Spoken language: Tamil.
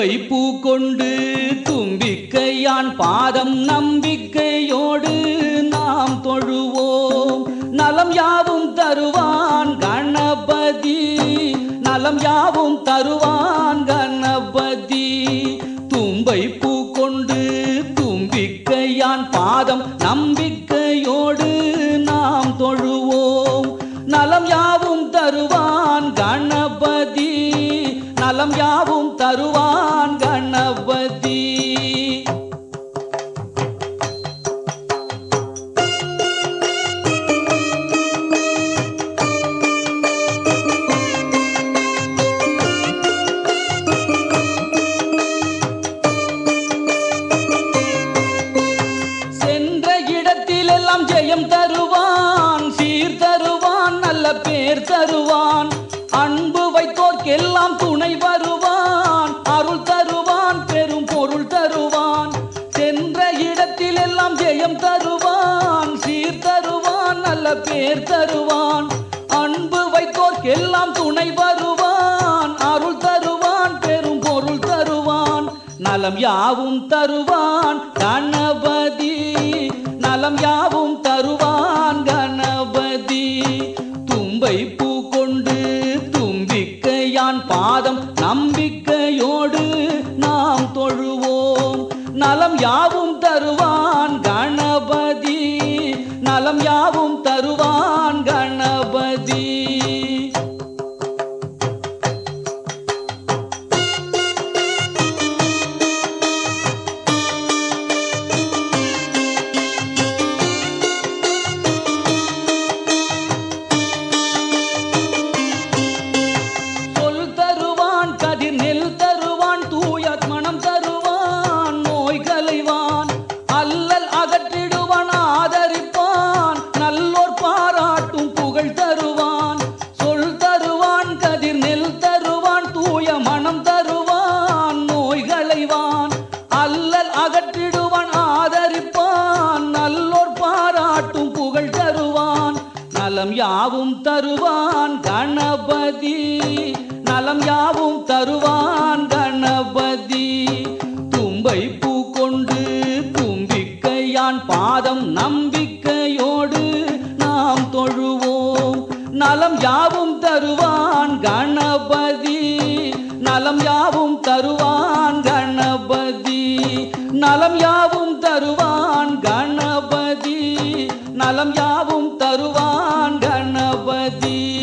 தும்பை பூ கொண்டு தும்பிக்கையான் பாதம் நம்பிக்கையோடு நாம் தொழுவோம் நலம் யாவும் தருவான் கணபதி நலம் யாவும் தருவான் கணபதி தும்பை பூ கொண்டு தும்பிக்கையான் பாதம் நம்பிக்கையோடு நாம் தொழுவோம் நலம் யாவும் தருவான் கணபதி நலம் யாவும் தருவான் கணபதி சென்ற இடத்திலெல்லாம் ஜெயம் தருவான் சீர் தருவான் நல்ல பேர் தருவான் அன்பு வைத்தோர்க்கெல்லாம் துணை வருவான் அருள் தருவான் பெரும் பொருள் தருவான் சென்ற இடத்திலெல்லாம் ஜெயம் தருவான் சீர் தருவான் நல்ல பேர் தருவான் அன்பு வைத்தோர்க்கெல்லாம் துணை வருவான் அருள் தருவான் பெரும் பொருள் தருவான் நலம் யாவும் தருவான் கணபதி நலம் யாவும் தருவான் கணபதி தும்பை பூ கொண்டு தும்பிக்கையான் பாதம் நம்பிக்கையோடு நாம் தொழுவோம் நலம் யாவும் தருவான் கணபதி நலம் யாவும் தருவான் கணபதி சொல் தருவான் கதிர் நெல் தருவான் தூய மனம் தருவான் நோய் கலைவான் அல்லல் அகற்றிடுவான் ஆதரிப்பான் நல்லோர் பாராட்டும் புகழ் தருவான் சொல் தருவான் கதிர் நெல் தருவான் தூய மனம் தருவான் நோய் களைவான் அல்லல் அகற்றிடுவான் ஆதரிப்பான் நல்லோர் பாராட்டும் புகழ் தருவான் நலம் யாவும் தருவான் கணபதி நலம் யாவும் தருவான் கணபதி தும்பை பூ கொண்டு தும்பிக்கையான் பாதம் நம்பிக்கையோடு நாம் தொழுவோம் நலம் யாவும் தருவான் கணபதி நலம் யாவும் தருவான் கணபதி நலம் யாவும் தருவான் கணபதி நலம் யாவும் தருவான் கணபதி